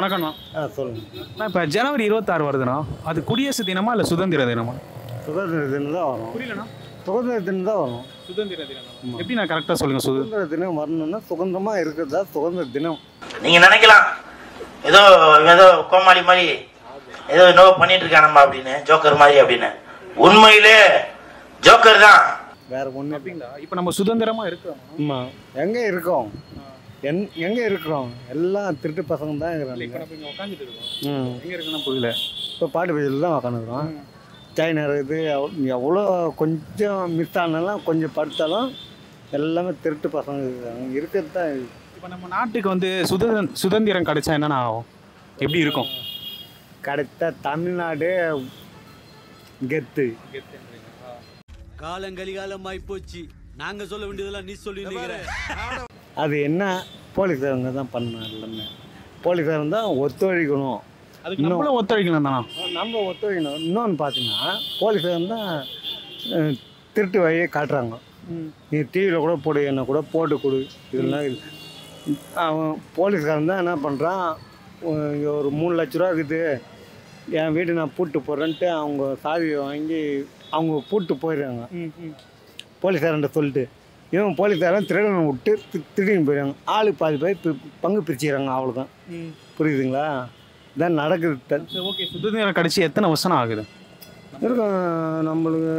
வணக்கம்ண்ணா ஆ சொல்லுங்க அண்ணா இப்போ ஜனவரி இருபத்தாறு வருதுண்ணா அது குடியரசு தினமா இல்லை சுதந்திர தினமா சுதந்திர தினம் தான் வரும் புரியலண்ணா சுதந்திர தினம் தான் வரும் சுதந்திர தினம் எப்படி நான் கரெக்டாக சொல்லுங்க சுதந்திர சுதந்திர தினம் வரணும்னா சுதந்திரமாக இருக்கிறதா சுதந்திர தினம் நீங்க நினைக்கலாம் ஏதோ ஏதோ கோமாளி மாதிரி ஏதோ என்னவோ பண்ணிட்டு இருக்கானம்மா அப்படின்னு ஜோக்கர் மாதிரி அப்படின்னு உண்மையிலே ஜோக்கர் தான் வேற ஒன்றும் அப்படிங்களா இப்போ நம்ம சுதந்திரமா இருக்கிறோம் ஆமாம் எங்கே இருக்கோம் என் எங்கே இருக்கிறோம் எல்லாம் திருட்டு பசங்க தான் இப்போ இருக்கிறாங்க நம்ம இங்கே உட்காந்துட்டு இருக்கோம் ம் எங்கே இருக்குன்னா புரியல இப்போ பாட்டு பயிரில் தான் உக்காந்துக்கிறோம் சைனா இருக்குது எவ்வ- எவ்வளோ கொஞ்சம் மிஸ் ஆனாலும் கொஞ்சம் படுத்தாலும் எல்லாமே திருட்டு பசங்க இருக்காங்க இருக்கிறது தான் இது. இப்போ நம்ம நாட்டுக்கு வந்து சுதந்திரம் சுதந்திரம் கிடைச்சா என்னென்ன ஆகும் எப்படி இருக்கும் கிடைத்த தமிழ்நாடு கெத்து காலங்கலிகாலமாய் போச்சு நாங்க சொல்ல வேண்டியதெல்லாம் நீ சொல்லி நிக்கிற அது என்ன போலீஸாரங்க தான் பண்ணணும் எல்லாமே போலீஸாரங்க தான் ஒத்துழைக்கணும் அதுக்கு நம்மளும் ஒத்துழைக்கணும் தானா நம்ம ஒத்துழைக்கணும் இன்னொன்று பார்த்தீங்கன்னா போலீஸாரங்க தான் அஹ், திருட்டு வழியை காட்டுறாங்க நீ டிவியில் கூட போடு என்ன கூட போட்டு கொடு இதெல்லாம் இது அவன் போலீஸ்காரன் தான் என்ன பண்ணுறான் இங்கே ஒரு மூணு லட்ச ரூபா இருக்குது என் வீடு நான் பூட்டு போடுறேன்ட்டு அவங்க சாவியை வாங்கி அவங்க பூட்டு போயிடுறாங்க போலீஸ்காரன்ட்ட சொல்லிட்டு இவன் போலீஸ்காரன் திருடனை விட்டு தி- திருடின்னு போயிடுறாங்க ஆளுக்கு பாதி பேர் பி- பங்கு பிரிச்சுக்கிறாங்க அவ்வளோதான் புரியுதுங்களா இதான் நடக்குது த- சரி ஓகே சுதந்திரம் கிடைச்சி எத்தனை வருஷம் ஆகுது இருக்கும் நம்மளுக்கு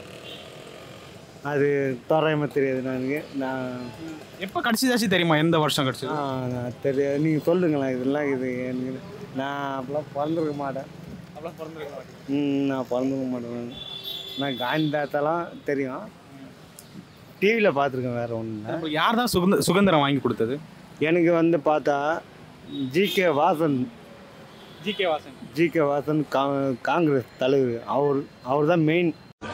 அது தோராயமாக தெரியாது எனக்கு நான் எப்போ கிடைச்சதாச்சும் தெரியுமா எந்த வருஷம் கிடைச்சது ஆ, நான் தெரியாது நீங்கள் சொல்லுங்களேன் இதெல்லாம் இது எனக்கு நான் அப்பெல்லாம் பிறந்திருக்க மாட்டேன் ம் நான் பிறந்திருக்க மாட்டேன் நான் காந்தி தாத்தாலாம் தெரியும் டிவியில் பார்த்துருக்கேன் வேறு ஒன்றும் இல்லை இப்போ யார் தான் சுதந்திர சுதந்திரம் வாங்கி கொடுத்தது எனக்கு வந்து பார்த்தா GK Vasan GK Vasan GK Vasan கா காங்கிரஸ் தலைவர் அவர் அவர் தான் மெயின்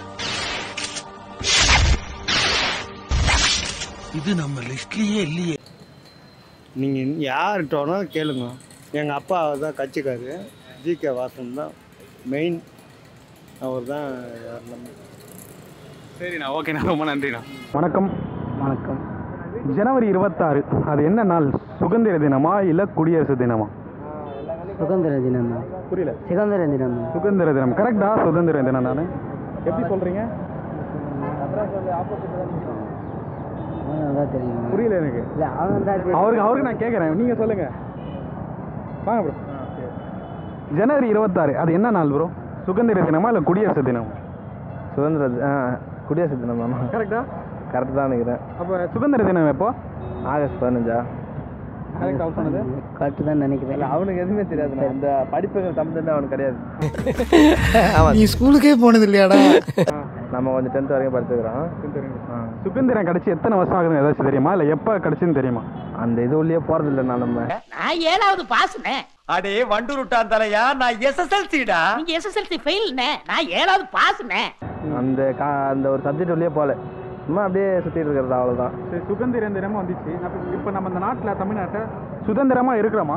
இது நம்ம லிஸ்ட்லயே இல்லையே நீங்கள் யார்கிட்ட வேணாலும் கேளுங்க எங்கள் அப்பா தான் கட்சிக்காரு ஜிகே வாசன் தான் மெயின் அவர் தான் எல்லாமே. சரிண்ணா ஓகேண்ணா ரொம்ப நன்றிண்ணா வணக்கம் வணக்கம் ஜனவரி இருபத்தாறு அது என்ன நாள் சுதந்திர தினமா இல்லை குடியரசு தினமா சுதந்திர தினம் தான் புரியல சுதந்திர தினம் தான் சுதந்திர தினம் கரெக்டா சுதந்திர தினம் தானே எப்படி சொல்றீங்க அவனுக்கு தான் தெரியும் புரியல எனக்கு இல்லை அவனுக்கு தான் தெரியும் அவருக்கு அவருக்கு நான் கேட்குறேன் நீங்க சொல்லுங்க வாங்க ப்ரோ ஜனவரி இருபத்தாறு அது என்ன நாள் ப்ரோ சுதந்திர தினமா இல்லை குடியரசு தினம் சுதந்திர குடியரசு தினம் தானா கரெக்டா கரெக்ட் தான் நினைக்கிறேன் அப்போ சுதந்திர தினம் எப்போ ஆகஸ்ட் பதினஞ்சா கரெக்ட் அவர் சொன்னது கரெக்டு தான் நினைக்கிறேன் அவனுக்கு எதுவுமே தெரியாது அந்த படிப்புகள் தமிழ் அவனுக்கு கிடையாது நீ ஸ்கூலுக்கே போனது இல்லையாடா நம்ம கொஞ்சம் டென்த் வரைக்கும் படிச்சுக்கிறோம் சுதந்திரம் கிடைச்சி எத்தனை வருஷம் ஆகுதுன்னு ஏதாச்சும் தெரியுமா இல்லை எப்போ கிடைச்சுன்னு தெரியுமா அந்த இது உள்ளே போறது இல்லை நான் நம்ம நான் ஏழாவது பாஸ்னே அடே வண்டுருட்டான் தலையா நான் எஸ்எஸ்எல்சிடா நீங்க எஸ்எஸ்எல்சி ஃபெயில்னே நான் ஏழாவது பாஸ்னே அந்த கா அந்த ஒரு சப்ஜெக்ட் உள்ளே போகல சும்மா அப்படியே சுற்றிட்டு இருக்கிறது அவ்வளோதான் சரி சுதந்திர தினமும் வந்துச்சு இப்போ நம்ம இந்த நாட்டில் தமிழ்நாட்டை சுதந்திரமா இருக்கிறோமா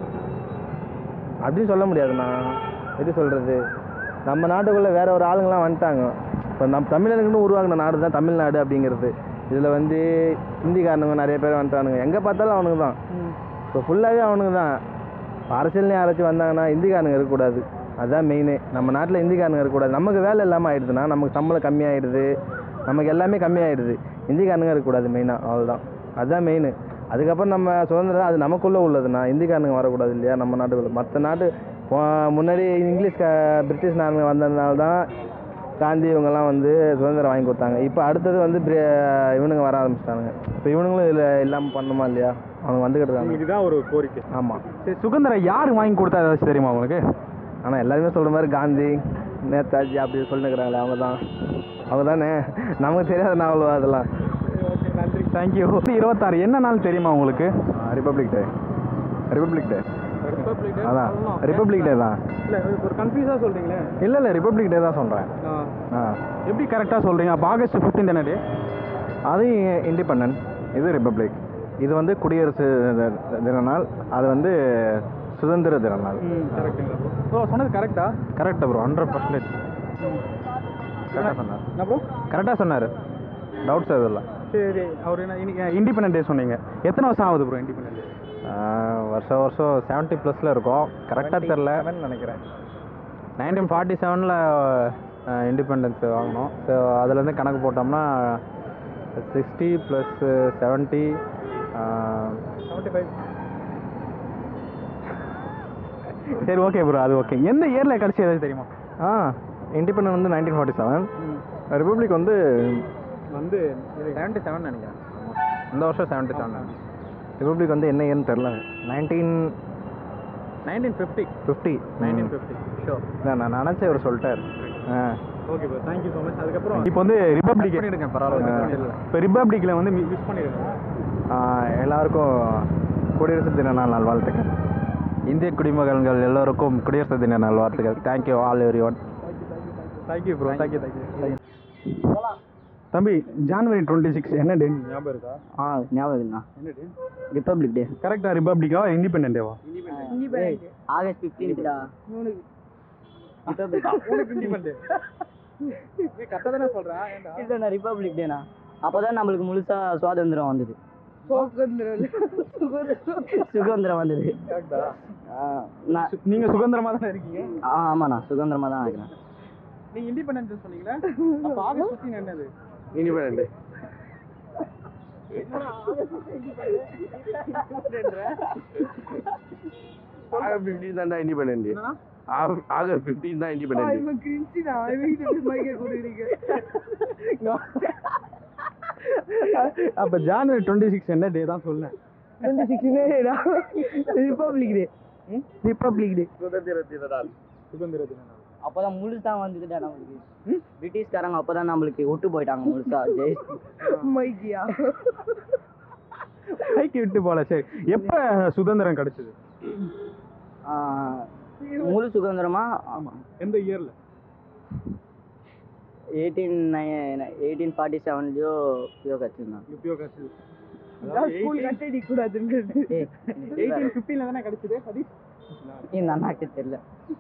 அப்படின்னு சொல்ல முடியாதுண்ணா எப்படி சொல்கிறது நம்ம நாட்டுக்குள்ளே வேற ஒரு ஆளுங்களாம் வந்துட்டாங்க இப்போ நம்ம தமிழனுக்குன்னு உருவாக்கின நாடு தான் தமிழ்நாடு அப்படிங்கிறது இதில் வந்து ஹிந்திக்காரனுங்க நிறைய பேர் வந்துட்டானுங்க எங்கே பார்த்தாலும் அவனுங்க தான் இப்போ ஃபுல்லாகவே அவனுங்க தான் இப்போ அரசியல்னு யாராச்சும் வந்தாங்கன்னா இந்திக்காரனுங்க இருக்கக்கூடாது அதுதான் மெயினே நம்ம நாட்டில் இந்திக்காரனுங்க இருக்கக்கூடாது நமக்கு வேலை இல்லாமல் ஆயிடுதுன்னா நமக்கு சம்பளம் கம்மியாயிடுது நமக்கு எல்லாமே கம்மியாயிடுது இந்திக்காரனுங்க இருக்கக்கூடாது மெயினாக அவ்வளோதான் அதுதான் மெயின் அதுக்கப்புறம் நம்ம சுதந்திரம் அது நமக்குள்ளே உள்ளதுண்ணா இந்திக்காரனுங்க வரக்கூடாது இல்லையா நம்ம நாட்டுக்குள்ள மற்ற நாட்டு போ- முன்னாடி இங்கிலீஷ் க பிரிட்டிஷ் நாடுங்க வந்ததுனால தான் காந்தி இவங்கெல்லாம் வந்து சுதந்திரம் வாங்கி கொடுத்தாங்க இப்போ அடுத்தது வந்து பிரி- இவனுங்க வர ஆரம்பிச்சிட்டானுங்க இப்போ இவனுங்களும் இதில் இல்லாமல் பண்ணணுமா இல்லையா அவங்க வந்துக்கிட்டு இருக்காங்க இதுதான் ஒரு கோரிக்கை ஆமாம் சரி சுதந்திரம் யார் வாங்கி கொடுத்தா ஏதாச்சும் தெரியுமா உங்களுக்கு ஆனால் எல்லாருமே சொல்கிற மாதிரி காந்தி நேதாஜி அப்படி சொல்லிருக்கிறாங்களே அவங்க தான் அவங்க தானே நமக்கு தெரியாத நாவல் அதெல்லாம் நன்றி தேங்க்யூ இருபத்தாறு என்ன நாள் தெரியுமா உங்களுக்கு ரிப்பப்ளிக் டே ரிப்பப்ளிக் டே அதான் ரிப்பப்ளிக் டே தான் இல்லை ஒரு கன்ஃபியூஸாக சொல்கிறீங்களே இல்லை இல்லை ரிப்பப்ளிக் டே தான் சொல்கிறேன் ஆ எப்படி கரெக்டாக சொல்கிறீங்க அப்போ ஆகஸ்ட் ஃபிஃப்டீன் தானே டே அது இண்டிபெண்டன்ட் இது ரிப்பப்ளிக் இது வந்து குடியரசு தி- தின நாள் அது வந்து சுதந்திர தின நாள் கரெக்டுங்களா ப்ரோ சொன்னது கரெக்டா கரெக்டாக ப்ரோ ஹண்ட்ரட் பர்சன்டேஜ் கரெக்டாக சொன்னார் என்ன ப்ரோ கரெக்டாக சொன்னார் டவுட்ஸ் எதுவும் இல்லை சரி அவர் என்ன இன்னைக்கு இண்டிபெண்டன்ட் டே சொன்னீங்க எத்தனை வருஷம் ஆகுது ப்ரோ இண்டிபெண்டன்ட் டே வருஷம் வருஷம் செவன்ட்டி ப்ளஸில் இருக்கும் கரெக்டாக தெரில நினைக்கிறேன் நைன்டீன் ஃபார்ட்டி செவனில் இண்டிபெண்டன்ஸ் வாங்கினோம் ஸோ அதுலேருந்து கணக்கு போட்டோம்னா sixty plus seventy seventy five சரி ஓகே ப்ரோ அது ஓகே எந்த இயரில் கடைசி ஏதாவது தெரியுமா ஆ இண்டிபெண்டன்ட் வந்து நைன்டீன் ஃபார்ட்டி செவன் ரிப்பப்ளிக் வந்து வந்து செவன்ட்டி செவன் நினைக்கிறேன் இந்த வருஷம் செவன்ட்டி செவன் ரிப்பப்ளிக் வந்து என்ன ஏன்னு தெரில nineteen nineteen fifty fifty nineteen fifty sure இல்லை நான் நினச்சேன் இவர் சொல்லிட்டார் ஆ okay bro thank you so much அதுக்கப்புறம் இப்போ வந்து ரிப்பப்ளிக் பண்ணிடுங்க, பரவாயில்ல. இப்போ ரிப்பப்ளிக்கில் வந்து விஷ் பண்ணிடுங்க ஆ, எல்லாருக்கும் குடியரசு தின நாள் நல்வாழ்த்துக்கள் இந்திய குடிமகன்கள் எல்லோருக்கும் குடியரசு தின நல்வாழ்த்துக்கள் thank you all everyone thank you bro thank you thank you தம்பி ஜான்வரி டுவெண்ட்டி சிக்ஸ் என்ன டே ஞாபகம் இருக்கா ஆ ஞாபகம் இருக்குண்ணா என்ன டே ரிப்பப்ளிக் டே கரெக்டா ரிப்பப்ளிக்கா இண்டிபெண்டன்ட் டேவா ஆகஸ்ட் ஃபிஃப்டீன்த்டா ரிப்பப்ளிக் உனக்கு இண்டிபெண்டன்ட் கரெக்டாக தானே சொல்கிறேன் ஏன்டா இல்லைண்ணா ரிப்பப்ளிக் டேண்ணா அப்பதான் நம்மளுக்கு முழுசா சுதந்திரம் வந்தது சுதந்திரம் வந்தது கரெக்டா ஆ, நான் நீங்க சுதந்திரமா தானே இருக்கீங்க ஆ, ஆமாண்ணா சுதந்திரமா தான் இருக்கிறேன் நீங்க இண்டிபெண்டன்ஸ் சொன்னீங்களா அப்ப ஆகஸ்ட் 15 என்னது இண்டிபெண்டன்ட் ஆகஸ்ட் ஃபிஃப்டீன் தான் இண்டிபெண்டன்ட் ஆகஸ்ட் ஃபிஃப்டீன் தான் இண்டிபெண்டன்ட் அப்ப ஜான்வரி டுவெண்ட்டி சிக்ஸ் என்ன டே தான் சொல்லேன் ரிப்பப்ளிக் டே ரிப்பப்ளிக் டே சுதந்திர தின நாள் சுதந்திர தின நாள் அப்பதான் முழுசா வந்துட்டுடா நம்மளுக்கு பிரிட்டிஷ்காரங்க அப்பதான் நம்மளுக்கு விட்டு போயிட்டாங்க முழுசா ஜெய் பைக்கு விட்டு போல சரி எப்ப சுதந்திரம் கிடைச்சது ஆ, முழு சுதந்திரமா ஆமா எந்த இயர்ல எயிட்டீன் எயிட்டீன் ஃபார்ட்டி செவன்லயோ பியோ கட்சிருந்தான் எப்பயோ கிடைச்சது ஏய் எயிட்டீன் ஃபிஃப்டீன்ல தானே கிடைச்சது சதீஷ் இந்த அண்ணாக்கு தெரியல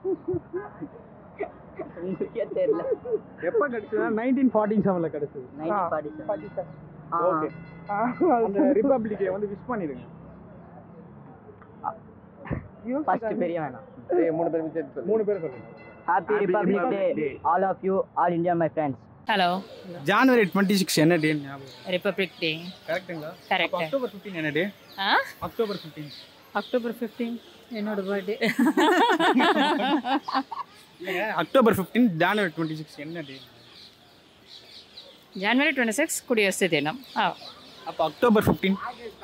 உங்களுக்கே தெரியல எப்ப கிடைச்சதுன்னா நைன்டீன் ஃபார்ட்டி செவன்ல கிடைச்சது நைன்டீன் ஃபார்ட்டி செவன் ஓகே அந்த ரிப்பப்ளிக்கை வந்து விஷ் பண்ணிடுங்க ஃபர்ஸ்ட் பெரிய வேணாம் மூணு பேர் மிச்சம் மூணு பேர் சொல்லுங்க happy republic day all of you all India my friends hello January twenty six என்ன டே ஞாபகம் ரிப்பப்ளிக் டே கரெக்ட்டுங்களா Correct. அப்ப அக்டோபர் ஃபிஃப்டீன் என்ன டே ஆ அக்டோபர் ஃபிஃப்டீன் அக்டோபர் ஃபிஃப்டீன் என்னோட birthday October fifteen January twenty six என்ன டே ஜனவரி twenty six குடியரசு தினம் ஆ அப்போ அக்டோபர் ஃபிஃப்டீன்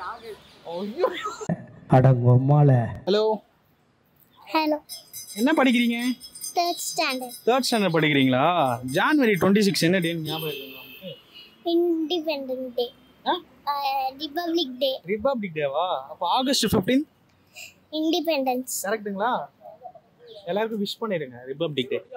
ஹலோ ஹலோ என்ன படிக்கிறீங்க தேர்ட் ஸ்டாண்டர்ட் தேர்ட் ஸ்டாண்டர்ட் படிக்கிறீங்களா ஜான்வரி டுவெண்ட்டி சிக்ஸ் என்ன டே ஞாபகம் இருக்குங்களா independent day republic day republic டேவா அப்போ ஆகஸ்ட் ஃபிஃப்டீன் இண்டிபெண்டன்ஸ் கரெக்ட்டுங்களா எல்லாருக்கும் விஷ் பண்ணிடுங்க republic day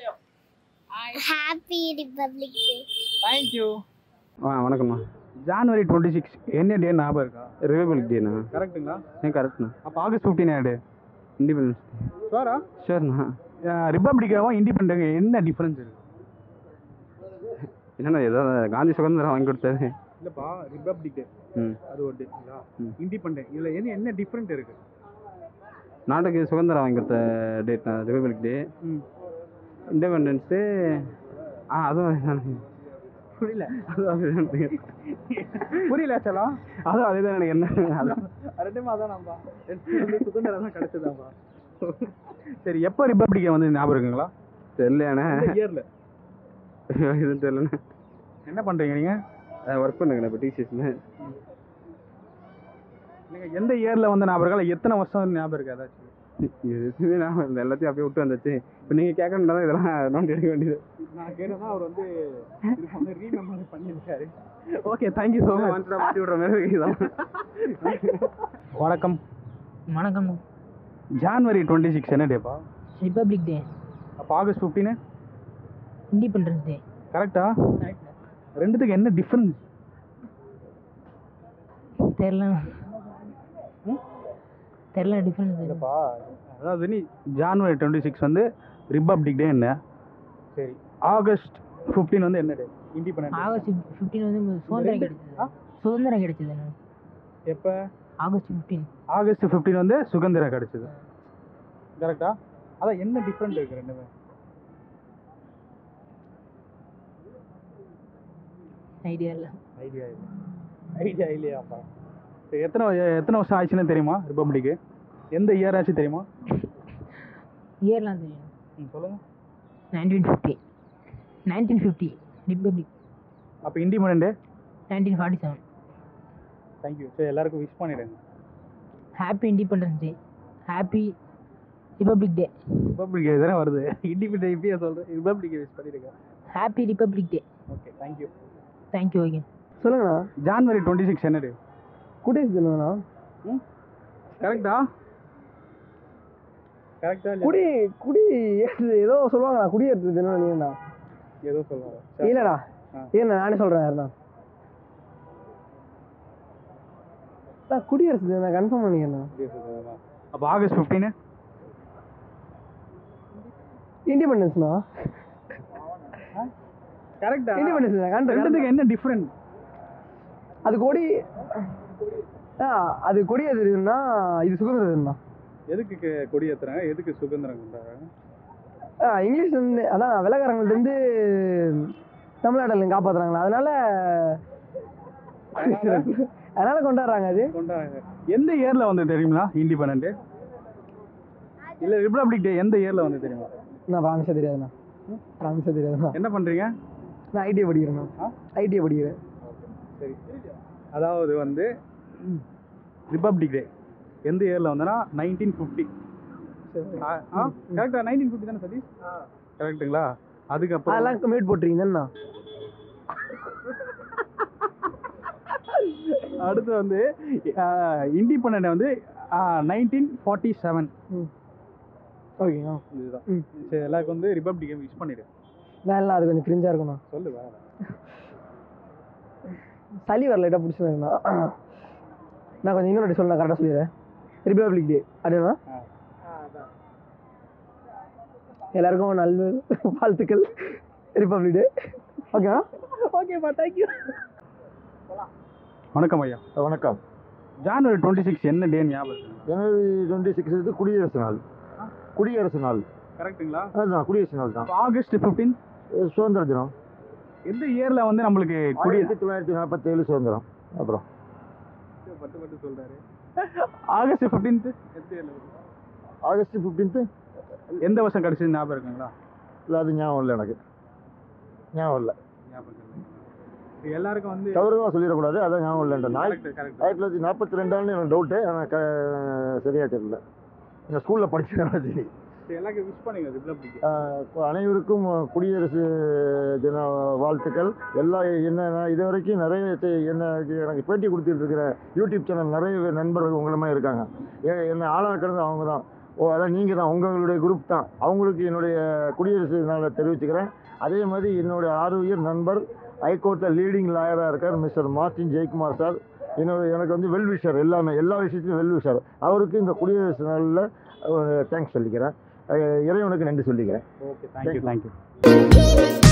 happy republic day thank you ஆ வணக்கம்மா ஜான்வரி டுவெண்ட்டி சிக்ஸ் என்ன டே ஞாபகம் இருக்கா ரிபப்ளிக் டேண்ணா கரெக்ட்டுங்களா ஏன் கரெக்ட்ண்ணா அப்போ ஆகஸ்ட் ஃபிஃப்டீன் என்ன டே இண்டிபெண்டன்ஸ் ஷுவரா ஷூர்ண்ணா ரிபப்ளிக்காவும் இண்டிபெண்ட் என்ன டிஃப்ரென்ஸ் இருக்கு என்னண்ணா ஏதோ காந்தி சுதந்திரம் வாங்கி கொடுத்தாரு இல்லைப்பா ரிபப்ளிக் டே ம் அது ஒரு டேங்களா ம். இண்டிபெண்ட் இதில் என்ன என்ன டிஃப்ரெண்ட் இருக்கு நாட்டுக்கு சுதந்திரம் வாங்கி கொடுத்த டேட் தான் ரிபப்ளிக் டே ம் இண்டிபெண்டன்ஸ் டே ஆ அதுவும் அதுதானே. புரியல அதுவும் அதுதான் புரியல ஆச்சலா அதுவும் அதே தான் எனக்கு என்ன அதான் ரெண்டுமே அதான் நம்பா ரெண்டு சுதந்திரம் தான் கிடைச்சதாப்பா சரி எப்போ ரிபப்ளிக்கை வந்து ஞாபகம் இருக்குங்களா தெரியலையாண்ணே இயரில் எதுவும் தெரியலண்ணே என்ன பண்ணுறீங்க நீங்கள் ஒர்க் பண்ணுங்கண்ணே இப்போ டிசிஎஸ்ல நீங்கள் எந்த இயரில் வந்து ஞாபகம் இருக்கா இல்லை எத்தனை வருஷம் ஞாபகம் இருக்கு ஏதாச்சும் எதுவுமே நான் இல்லை எல்லாத்தையும் அப்படியே விட்டு வந்துச்சு இப்போ நீங்கள் கேட்கணுன்னா தான் இதெல்லாம் நோண்டி எடுக்க வேண்டியது நான் கேட்டதான் அவர் வந்து திரும்ப வந்து ரீமெம்பர் பண்ணியிருக்காரு ஓகே தேங்க்யூ ஸோ மச் வந்துட்டு மாட்டி விட்ற மாதிரி இருக்கு இதெல்லாம் வணக்கம் வணக்கம் ஜான்வரி டுவெண்ட்டி சிக்ஸ் என்ன டேப்பா ரிப்பப்ளிக் டே அப்போ ஆகஸ்ட் ஃபிஃப்டீனு இண்டிபெண்டன்ஸ் டே கரெக்டா ரெண்டுத்துக்கு என்ன டிஃப்ரென்ஸ் தெரில தெரில டிஃப்ரென்ஸ் இல்லைப்பா அதாவது நீ ஜான்வரி டுவெண்ட்டி சிக்ஸ் வந்து ரிப்பப்ளிக் டே என்ன சரி ஆகஸ்ட் ஃபிஃப்டீன் வந்து என்ன டே இண்டிபெண்டன்ட் ஆகஸ்ட் ஃபிஃப்டீன் வந்து உங்களுக்கு சுதந்திரம் கிடைச்சது சுதந்திரம் கிடைச்சது எப்போ ஆகஸ்ட் ஃபிஃப்டீன் ஆகஸ்ட் 15 வந்து சுதந்திரம் கிடைச்சது கரெக்டா அதான் என்ன டிஃப்ரெண்ட் இருக்கு ரெண்டுமே ஐடியா இல்லை ஐடியா இல்லை ஐடியா இல்லையாப்பா சரி, எத்தனை வ- எத்தனை வருஷம் ஆச்சுன்னு தெரியுமா ரிப்பப்ளிக்கு எந்த இயர் ஆச்சு தெரியுமா இயர்லாம் தெரியும் ம், சொல்லுங்க nineteen fifty nineteen fifty republic அப்போ independent day nineteen forty seven thank you சரி எல்லாருக்கும் விஷ் பண்ணிடுங்க happy independence day happy republic day republic day தானே வருது இண்டிபெண்ட் டே இப்பயே சொல்கிறேன் ரிப்பப்ளிக் விஷ் பண்ணிடுங்க happy republic day okay thank you thank you okay சொல்லுங்கண்ணா ஜான்வரி டுவெண்ட்டி சிக்ஸ் என்ன டே குடியரசு தினம்ண்ணா கரெக்டா கரெக்டா குடி குடி ஏதோ சொல்லுவாங்கண்ணா குடியரசு தினம் நீங்கண்ணா ஏதோ சொல்லுவாங்க இல்லைண்ணா ஆ. ஏண்ணா நானே சொல்கிறேன் யாருண்ணா அண்ணா, குடியரசு தினம் கன்ஃபார்ம் பண்ணிக்கண்ணா அப்போ ஆகஸ்ட் ஃபிஃப்டீனு இண்டிபெண்டன்ஸ்ண்ணா கரெக்டா இண்டிபெண்டன்ஸ் ரெண்டுத்துக்கு என்ன டிஃப்ரெண்ட் அது கொடி ஆ அது கொடி எதுனா இது சுதந்திர தினம்ண்ணா எதுக்கு க- கொடி ஏத்துறாங்க எதுக்கு சுதந்திரம் கொண்டாடுறாங்க ஆ இங்கிலீஷ் வந்து அதான் வெள்ளக்காரங்கள்ட்டேருந்து தமிழ்நாட்டில் காப்பாற்றுறாங்களா அதனால அதனால கொண்டாடுறாங்க அது கொண்டாடுறாங்க எந்த இயர்ல வந்து தெரியுங்களா இண்டிபெண்டன்ட் டே இல்ல ரிப்பப்ளிக் டே எந்த இயர்ல வந்து தெரியுமா நான் ப்ராமிஸாக தெரியாதுண்ணா ப்ராமிஸாக தெரியாதுண்ணா என்ன பண்றீங்க நான் ஐடிஐ படிக்கிறேண்ணா ஐடிஐ படிக்கிறேன் சரி அதாவது வந்து ரிப்பப்ளிக் டே எந்த இயர்ல வந்தனா நைன்டீன் ஃபிஃப்டி கரெக்டா நைன்டீன் ஃபிஃப்டி தானே சதீஷ் கரெக்ட்டுங்களா அதுக்கப்புறம் அதெல்லாம் மியூட் போட்டுருக்கீங்கண்ணா அடுத்து வந்து இண்டிபெண்டன்ட் வந்து நைன்டீன் ஃபார்ட்டி செவன் ஓகேண்ணா இதுதான் சரி எல்லாருக்கும் வந்து ரிப்பப்ளிக் விஷ் பண்ணிடு நான் எல்லாம் அது கொஞ்சம் கிரிஞ்சாக இருக்குண்ணா சொல்லு வேற சளி வர லைட்டாக பிடிச்சிருந்தேங்கண்ணா நான் கொஞ்சம் இன்னொரு சொல்ல நான் கரெக்டாக சொல்லிடுறேன் ரிப்பப்ளிக் டே அப்படின்னா எல்லாருக்கும் நல்ல வாழ்த்துக்கள் ரிப்பப்ளிக் டே ஓகேவா ஓகேப்பா தேங்க்யூ வணக்கம் ஐயா வணக்கம் ஜான்வரி டுவெண்ட்டி சிக்ஸ் என்ன டே ஞாபகம் இருக்கு? ஜனவரி டுவெண்ட்டி சிக்ஸ் வந்து குடியரசு நாள் குடியரசு நாள் கரெக்ட்டுங்களா அதுதான் குடியரசு நாள் தான் அப்ப ஆகஸ்ட் ஃபிஃப்டீன் சுதந்திர தினம் எந்த இயர்ல வந்து நம்மளுக்கு குடி ஆயிரத்தி தொள்ளாயிரத்தி நாற்பத்தேழு சுதந்திரம் அப்புறம் பட்டு பட்டு சொல்றாரு ஆகஸ்ட் ஃபிஃப்டீன்த் எந்த இயர்ல ஆகஸ்ட் ஃபிஃப்டீன்த்து எந்த வருஷம் கிடைச்சது ஞாபகம் இருக்குங்களா இல்லை அது ஞாபகம் இல்லை எனக்கு ஞாபகம் இல்லை ஞாபகம் இல்லை இது எல்லாருக்கும் வந்து தவறுதலாக சொல்லிடக்கூடாது அதான் ஞாபகம் இல்லைன்ற நான் கரெக்ட் கரெக்ட் ஆயிரத்தி தொள்ளாயிரத்தி நாற்பத்தி ரெண்டான்னு எனக்கு டவுட்டு ஆனால் க சரியா தெரியல எங்கள் ஸ்கூலில் படிச்சதுனால சரி எல்லாருக்கும் விஷ் பண்ணுங்க ரிப்பப்ளிக் ஆஹ் இப்ப அனைவருக்கும் குடியரசு தின வாழ்த்துக்கள் எல்லா என்ன நான் இது வரைக்கும் நிறைய தெ- என்ன எனக்கு பேட்டி கொடுத்துட்டு இருக்கிற யூடியூப் சேனல் நிறைய பேர் நண்பர்கள் உங்களுமே இருக்காங்க ஏ- என்னை ஆளாக்கிறது அவங்க தான் ஓ அதான் நீங்கள் தான் உங்களுடைய குரூப் தான் அவங்களுக்கு என்னுடைய குடியரசு நாளை தெரிவிச்சுக்கிறேன் அதே மாதிரி என்னுடைய ஆரோக்கியர் நண்பர் ஹைகோர்ட்டில் லீடிங் லாயராக இருக்கார் மிஸ்டர் மார்டின் ஜெயக்குமார் சார் என்னோட எனக்கு வந்து வெல்விஷர் எல்லாமே எல்லா விஷயத்தையும் வெல்விஷர் அவருக்கு இந்த குடியரசு நாளில் தேங்க்ஸ் சொல்லிக்கிறேன் அஹ் இறைவனுக்கு நன்றி சொல்லிக்கிறேன் ஓகே தேங்க்யூ தேங்க்யூ